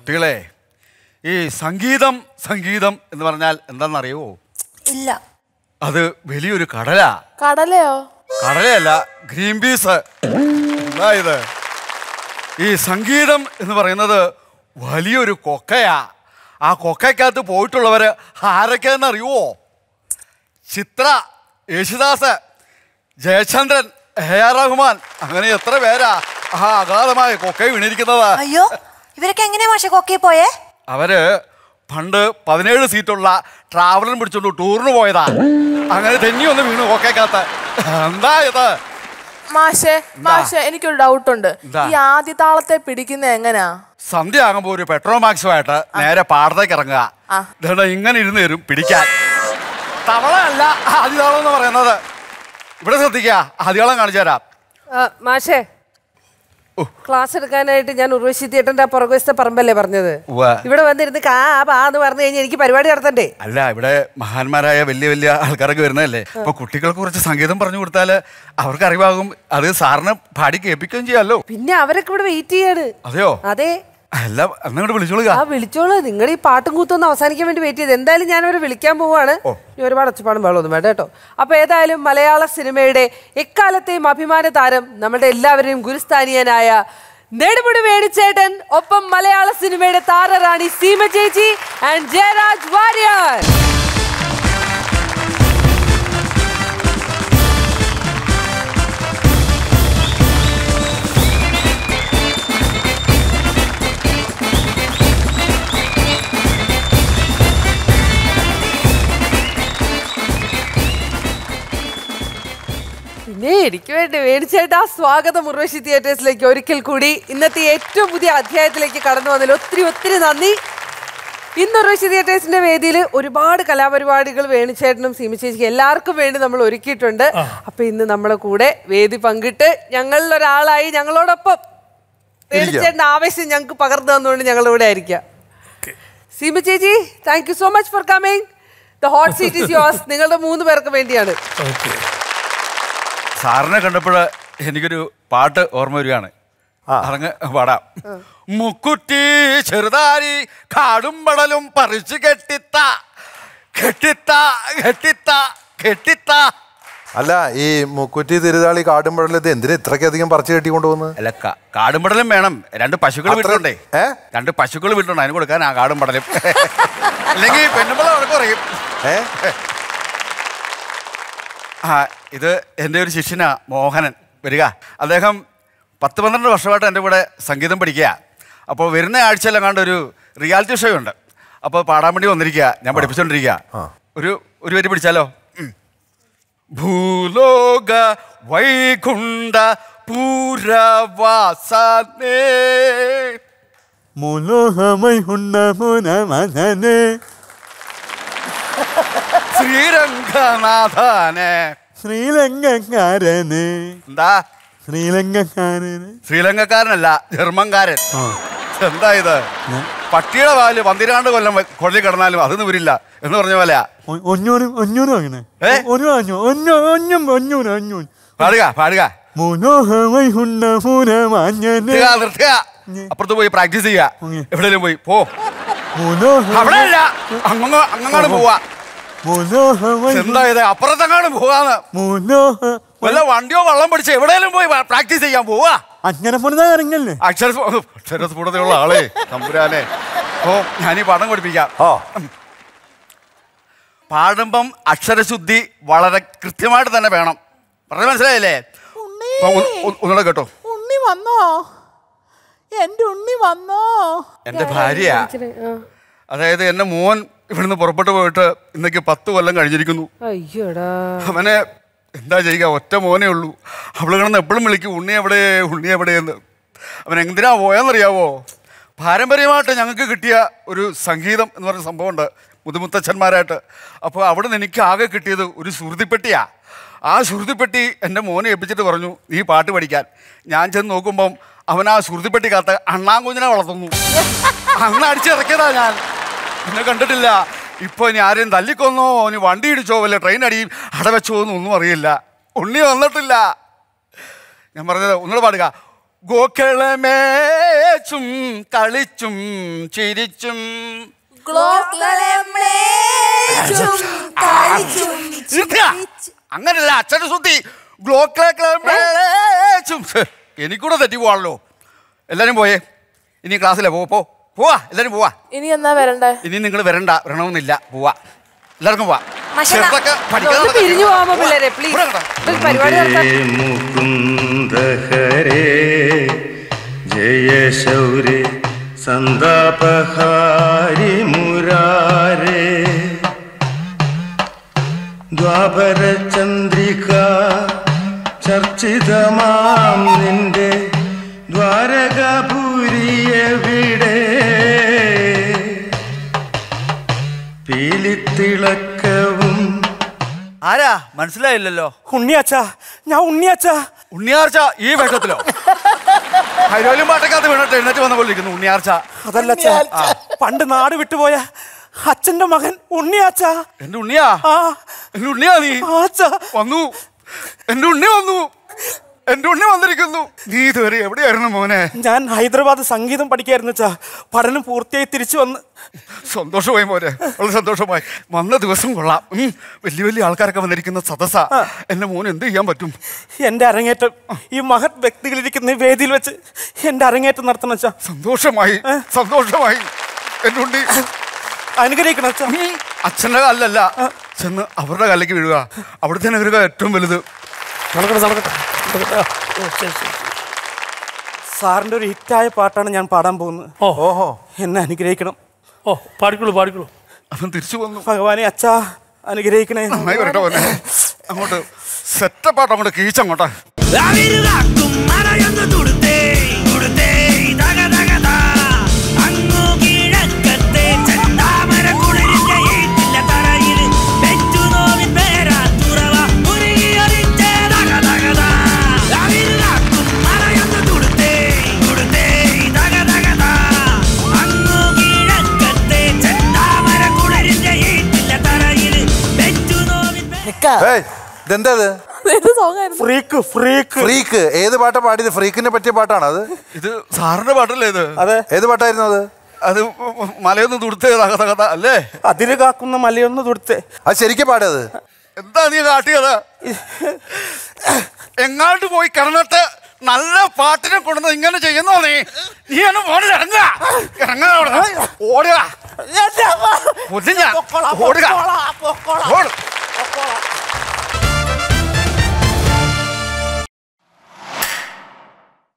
കുട്ടികളെ ഈ സംഗീതം സംഗീതം എന്ന് പറഞ്ഞാൽ എന്താണെന്നറിയുമോ ഇല്ല അത് വലിയൊരു കടലാ കടലയോ കടലയല്ല ഗ്രീൻ പീസ് എന്താ ഇത് ഈ സംഗീതം എന്ന് പറയുന്നത് വലിയൊരു കൊക്കയാ ആ കൊക്കയ്ക്കകത്ത് പോയിട്ടുള്ളവര് ആരൊക്കെയെന്ന് അറിയുവോ ചിത്ര യേശുദാസ് ജയചന്ദ്രൻ എ ആർ റഹ്മാൻ അങ്ങനെ എത്ര പേരാ ആ അഗാധമായ കൊക്കയിൽ വീണിരിക്കുന്നത് അയ്യോ ഇവരൊക്കെ എങ്ങനെയാ മാഷെ കൊക്കേ പോയേ അവര് പണ്ട് പതിനേഴ് സീറ്റുള്ള ട്രാവലർ പിടിച്ചോണ്ട് ടൂറിന് പോയതാ അങ്ങനെ തെന്നി ഒന്ന് വീണു കൊക്കയ്ക്കകത്ത് എന്താ ഇത് മാഷെ മാഷെ എനിക്കൊരു ഡൗട്ട് ഉണ്ട് എന്താ? ഈ ആദ്യ താളത്തെ പിടിക്കുന്ന എങ്ങനാ സന്ധ്യ ആകുമ്പോ ഒരു പെട്രോൾ മാക്സുമായിട്ട് നേരെ പാടത്തേക്ക് ഇറങ്ങുക ആ. ഇതുകൊണ്ട് ഇങ്ങനെ ഇരുന്ന് തരും പിടിക്കാൻ തവളയല്ല ആദ്യതാളം എന്ന് പറയുന്നത് ഇവിടെ ശ്രദ്ധിക്കുക ആദ്യതാളം കാണിച്ചു തരാം ആ, മാഷേ ക്ലാസ് എടുക്കാനായിട്ട് ഞാൻ ഉർവശി തിയേറ്ററിന്റെ ആ പുറകുവശത്തെ പറമ്പല്ലേ പറഞ്ഞത് ഉവ്വ. ഇവിടെ വന്നിരുന്ന് കാ പാ എന്ന് പറഞ്ഞു കഴിഞ്ഞാൽ എനിക്ക് പരിപാടി നടത്തണ്ടേ അല്ല ഇവിടെ മഹാന്മാരായ വലിയ വലിയ ആൾക്കാരൊക്കെ വരുന്നതല്ലേ അപ്പൊ കുട്ടികൾക്ക് കുറച്ച് സംഗീതം പറഞ്ഞു കൊടുത്താല് അവർക്ക് അറിവാകും അത് സാറിന് പാടി കേൾപ്പിക്കുകയും ചെയ്യാമല്ലോ പിന്നെ അവരൊക്കെ ഇവിടെ വെയിറ്റ് ചെയ്യാണ് അതെയോ അതെ അല്ല എന്നങ്ങോട്ട് വിളിച്ചോളുക ആ വിളിച്ചോളൂ നിങ്ങൾ ഈ പാട്ടും കൂത്തൊന്ന് അവസാനിക്കാൻ വേണ്ടി വെയിറ്റ് ചെയ്ത് എന്തായാലും ഞാൻ അവരെ വിളിക്കാൻ പോവാണ് ഇനി ഒരുപാട് ഒച്ചപ്പാടും വെള്ളമൊന്നും വേണ്ട കേട്ടോ അപ്പൊ ഏതായാലും മലയാള സിനിമയുടെ എക്കാലത്തെയും അഭിമാന താരം നമ്മുടെ എല്ലാവരെയും ഗുരുസ്ഥാനീയനായ നെടുമുടി വേണിച്ചേട്ടൻ ഒപ്പം മലയാള സിനിമയുടെ താരറാണി സീമ ചേച്ചി ആൻഡ് ജയരാജ് വാര്യർ പിന്നെ എനിക്ക് വേണ്ടി മേടിച്ചേട്ടാ സ്വാഗതം ഉർവശി തിയേറ്റേഴ്സിലേക്ക് ഒരിക്കൽ കൂടി ഇന്നത്തെ ഏറ്റവും പുതിയ അധ്യായത്തിലേക്ക് കടന്നു വന്നതിൽ ഒത്തിരി ഒത്തിരി നന്ദി ഇന്ന് ഉർവശി തിയേറ്റേഴ്സിന്റെ വേദിയിൽ ഒരുപാട് കലാപരിപാടികൾ വേണിച്ചേട്ടനും സീമിച്ചേച്ചിക്ക് എല്ലാവർക്കും വേണ്ടി നമ്മൾ ഒരുക്കിയിട്ടുണ്ട് അപ്പൊ ഇന്ന് നമ്മളെ കൂടെ വേദി പങ്കിട്ട് ഞങ്ങളിൽ ഒരാളായി ഞങ്ങളോടൊപ്പം വേണിച്ചേട്ടന്റെ ആവേശം ഞങ്ങൾക്ക് പകർന്നു തന്നുകൊണ്ട് ഞങ്ങളുടെ കൂടെ ആയിരിക്കാം സീമ ചേച്ചി thank you so much for coming the hot seat is yours നിങ്ങളുടെ മൂന്ന് പേർക്ക് വേണ്ടിയാണ് സാറിനെ കണ്ടപ്പോൾ എനിക്കൊരു പാട്ട് ഓർമ്മ വരികയാണ് അറിഞ്ഞ് പാടാം മുക്കുറ്റി ചെറുതാരി കാടും പടലും പറിച്ചു കെട്ടിത്ത കെട്ടിത്ത കെട്ടിത്ത കെട്ടിത്ത അല്ല ഈ മുക്കുറ്റി തിരുതാളി കാടുമ്പഴലത്ത് എന്തിനാ ഇത്രയ്ക്കധികം പറിച്ചു കെട്ടിക്കൊണ്ട് പോകുന്നത് അല്ല ക- കാടും പടലും വേണം രണ്ട് പശുക്കൾ അത്ര- വീട്ടിലുണ്ടേ ഏ? രണ്ട് പശുക്കൾ വീട്ടിലുണ്ട് അതിന് കൊടുക്കാൻ ആ കാടും പടലും അല്ലെങ്കിൽ പെണ്ണുമ്പള ഉറക്കം പറയും ഏ ആ ഇത് എൻ്റെ ഒരു ശിഷ്യനാ മോഹനൻ വരിക അദ്ദേഹം പത്ത് പന്ത്രണ്ട് വർഷമായിട്ട് എൻ്റെ കൂടെ സംഗീതം പഠിക്കുക അപ്പോൾ വരുന്ന ആഴ്ചയിലും കണ്ട ഒരു റിയാലിറ്റി ഷോ ഉണ്ട് അപ്പോൾ പാടാൻ വേണ്ടി വന്നിരിക്കുക ഞാൻ പഠിപ്പിച്ചുകൊണ്ടിരിക്കുക ഒരു ഒരു വരി പിടിച്ചാലോ ഉം. ഭൂലോക വൈകുണ്ഠ പൂരവാസനേ മനോഹമൈ മകനെ ശ്രീരംഗനാഥനെ ശ്രീലങ്കക്കാരന് എന്താ ശ്രീലങ്കക്കാരന് ശ്രീലങ്കക്കാരനല്ല ജർമ്മൻകാരൻ എന്താ ഇത് പട്ടിയുടെ പാല് പന്തിരാണ്ട് കൊല്ലം കൊള്ളി കിടന്നാലും അതൊന്നും വരില്ല എന്ന് പറഞ്ഞ പോലെയാ ഒ- ഒഞ്ഞൂരും ഒഞ്ഞൂരും അങ്ങനെ ഏ? ഒരു അഞ്ഞു ഒഞ്ഞു ഒഞ്ഞും ഒഞ്ഞൂരും ഒഞ്ഞൂൻ പാടുക പാടുക മനോഹമൈ മകനെ നിർത്തുക നിർത്തുക അപ്പുറത്ത് പോയി പ്രാക്ടീസ് ചെയ്യുക ഉം. എവിടെയെങ്കിലും പോയി പോ മനോഹമ അവിടെ അല്ല അങ്ങ് അങ്ങാണ് പോവാ മനോഹമൈ എന്താ ഇത് അപ്പുറത്തെങ്ങാണ് പോവാന്ന് മനോഹ വല്ല വണ്ടിയോ വെള്ളം പിടിച്ച് എവിടെയെങ്കിലും പോയി പ്രാക്ടീസ് ചെയ്യാൻ പോവാ അങ്ങനെ പോണതാ ഇറങ്ങല്ലേ അക്ഷര അക്ഷരസ്ഫുടതയുള്ള ആളെ തമ്പുരാനെ ഓ ഞാനീ പാഠം പഠിപ്പിക്കാം ആ പാടുമ്പം അക്ഷരശുദ്ധി വളരെ കൃത്യമായിട്ട് തന്നെ വേണം പറഞ്ഞ മനസ്സിലായില്ലേ അപ്പൊ ഒന്ന്- ഒന്ന്- ഒന്നുകൂടെ കേട്ടോ ഉണ്ണി വന്നോ എന്റെ ഉണ്ണി വന്നോ എൻ്റെ ഭാര്യ അതായത് എൻ്റെ മോൻ ഇവിടുന്ന് പുറപ്പെട്ടു പോയിട്ട് ഇന്നേക്ക് പത്ത് കൊല്ലം കഴിഞ്ഞിരിക്കുന്നു അയ്യോടാ അവനെ എന്താ ചെയ്യുക ഒറ്റ മോനേ ഉള്ളൂ അവൾ കിടന്ന് എപ്പോഴും വിളിക്കും ഉണ്ണി എവിടെ ഉണ്ണി എവിടെയെന്ന് അവൻ എന്തിനാ പോയെന്നറിയാവോ പാരമ്പര്യമായിട്ട് ഞങ്ങൾക്ക് കിട്ടിയ ഒരു സംഗീതം എന്ന് പറയുന്ന സംഭവമുണ്ട് മുതുമുത്തച്ഛന്മാരായിട്ട് അപ്പോൾ അവിടെ നിന്ന് എനിക്ക് ആകെ കിട്ടിയത് ഒരു ശ്രുതിപ്പെട്ടിയാ ആ ശ്രുതിപ്പെട്ടി എൻ്റെ മോനെ ഏൽപ്പിച്ചിട്ട് പറഞ്ഞു നീ പാട്ട് പഠിക്കാൻ ഞാൻ ചെന്ന് നോക്കുമ്പം അവൻ ആ ശ്രുതിപ്പെട്ടിക്കകത്ത് അണ്ണാങ്കുഞ്ഞിനെ വളർത്തുന്നു അന്ന് അടിച്ചിറക്കിയതാ ഞാൻ പിന്നെ കണ്ടിട്ടില്ല ഇപ്പൊ ഇനി ആരെയും തല്ലിക്കൊന്നോ ഇനി വണ്ടി ഇടിച്ചോ വല്ല ട്രെയിൻ അടിയും അടവെച്ചോ എന്നൊന്നും അറിയില്ല ഉണ്ണി വന്നിട്ടില്ല ഞാൻ പറഞ്ഞത് ഒന്നുകൂടെ പാടുക ഗോക്കളമേച്ചും കളിച്ചും ചിരിച്ചും നിർത്തുക. അങ്ങനല്ല അച്ഛനെ ശ്രുതി ഗ്ലോക്കളമേച്ചും എനിക്കൂടെ തെറ്റി പോവാണല്ലോ എല്ലാരും പോയേ ഇനി ക്ലാസ്സിലെ പോ പോ പോവാ എല്ലാരും പോവാ ഇനി എന്നാ വരണ്ടേ ഇനി നിങ്ങൾ വരണ്ട വരണമെന്നില്ല പോവാ എല്ലാവർക്കും പോവാ മാഷേ, ചെറുതൊക്കെ പഠിക്കാൻ ഒന്ന് നടക്കട്ടെ. പിരിഞ്ഞു പോകാമോ പിള്ളേരെ ഇവിടെ പ്ലീസ് കേട്ടോ. പരിപാടി നടത്താൻ മുകുന്ദ ഹരേ ജയ ശൗരേ സന്താപഹാരി മുരാരേ ദ്വാപര ചന്ദ്രിക ചർച്ചിതമാം നിന്റെ ദ്വാരകാപുരിയെവിടെ പീലിത്തിളക്കവും ആരാ മനസ്സിലായില്ലല്ലോ ഉണ്ണിയാച്ചാ ഞാൻ ഉണ്ണിയാച്ചാ ഉണ്ണിയാർച്ച ഈ വേഷത്തിലോ ഹൈരോലും പാട്ടക്കകത്ത് വീണിട്ട് എഴുന്നേറ്റ് വന്ന പോലെ ഇരിക്കുന്നു ഉണ്ണിയാർച്ച അതല്ല അച്ഛാ പണ്ട് നാട് വിട്ടുപോയ അച്ഛന്റെ മകൻ ഉണ്ണിയാച്ചാ എന്റെ ഉണ്ണിയാ ആ എന്റെ ഉണ്ണിയാ നീ ആച്ചാ വന്നു എന്റെ ഉണ്ണി വന്നു എന്റെ ഉണ്ണി വന്നിരിക്കുന്നു നീ ഇതുവരെ എവിടെയായിരുന്നു മോനെ ഞാൻ ഹൈദരാബാദ് സംഗീതം പഠിക്കായിരുന്നു അച്ഛാ പഠനം പൂർത്തിയായി തിരിച്ചു വന്ന് സന്തോഷമായി മോനെ വളരെ സന്തോഷമായി വന്ന ദിവസം കൊള്ളാം ഉം. വലിയ വലിയ ആൾക്കാരൊക്കെ വന്നിരിക്കുന്ന സദസ്സ എന്റെ മോൻ എന്ത് ചെയ്യാൻ പറ്റും എന്റെ അരങ്ങേറ്റം ഈ മഹത് വ്യക്തികളിരിക്കുന്ന ഈ വേദിയിൽ വെച്ച് എന്റെ അരങ്ങേറ്റം നടത്തണം അച്ഛാ സന്തോഷമായി സന്തോഷമായി എന്റെ ഉണ്ണി അനുഗ്രഹിക്കണം അച്ഛാ ഉം. അച്ഛന്റെ കാലിലല്ല ചെന്ന് അവരുടെ കാലിലേക്ക് വീഴുക അവിടുത്തെ അനുഗ്രഹം ഏറ്റവും വലുത് നടക്കട്ടെ നടക്കട്ടെ നടക്കട്ടെ. ഓ, ശരി, ശരി. സാറിന്റെ ഒരു ഹിറ്റായ പാട്ടാണ് ഞാൻ പാടാൻ പോകുന്നത് ഓ ഓഹോ എന്നെ അനുഗ്രഹിക്കണം ഓ പാടിക്കോളൂ പാടിക്കോളൂ അവൻ തിരിച്ചു വന്നു ഭഗവാനെ അച്ഛാ അനുഗ്രഹിക്കണേ നന്നായി വരട്ടെ മോനെ അങ്ങോട്ട് സെറ്റപ്പാട്ട് അങ്ങോട്ട് കീച്ചങ്ങോട്ടെ അവിരുകാക്കും മറയൊന്ന് തുടുത്തേ തുടുത്തേ തക തക താ അങ്ങു കിഴക്കത്തെ ചെന്താമര കുളിരിന്റെ ഏറ്റില്ല തറയിൽ പെറ്റു നോവിൻ പേരാ തുറവ ഉരുകിയൊരിച്ചേ തക തക താ അവിരുകാക്കും മറയൊന്ന് തുടുത്തേ തുടുത്തേ തക തക താ അങ്ങു കിഴക്കത്തെ ചെന്താമര കുളിരിന്റെ ഏറ്റില്ല തറയിൽ പെറ്റു നോവിൻ പേരാ ഏയ് ഇതെന്താ ഇത് ഏത് സോങ് ആയിരുന്നു ഫ്രീക്ക് ഫ്രീക്ക് ഫ്രീക്ക് ഏത് പാട്ടാ പാടിയത് ഫ്രീക്കിനെ പറ്റിയ പാട്ടാണ് അത് ഇത് സാറിന്റെ പാട്ടല്ലേ ഇത് അതെ ഏത് പാട്ടായിരുന്നു അത് അത് മലയൊന്ന് തുടുത്തേ തക തക താ, അല്ലേ അതിര് കാക്കുന്ന മലയൊന്ന് തൊടുത്തേ അത് ശരിക്കും പാടിയത് എന്താ നീ കാട്ടിയത് എങ്ങാണ്ട് പോയി കിടന്നിട്ട് നല്ല പാട്ടിനെ കൊണ്ടുവന്ന് ഇങ്ങനെ ചെയ്യുന്നോ നീ നീ എന്നെ മോളിൽ ഇറങ്ങുക ഇറങ്ങുക അവിടുന്ന്. ഓടുക കൊല്ലും ഞാൻ. ഓടുക ഓട്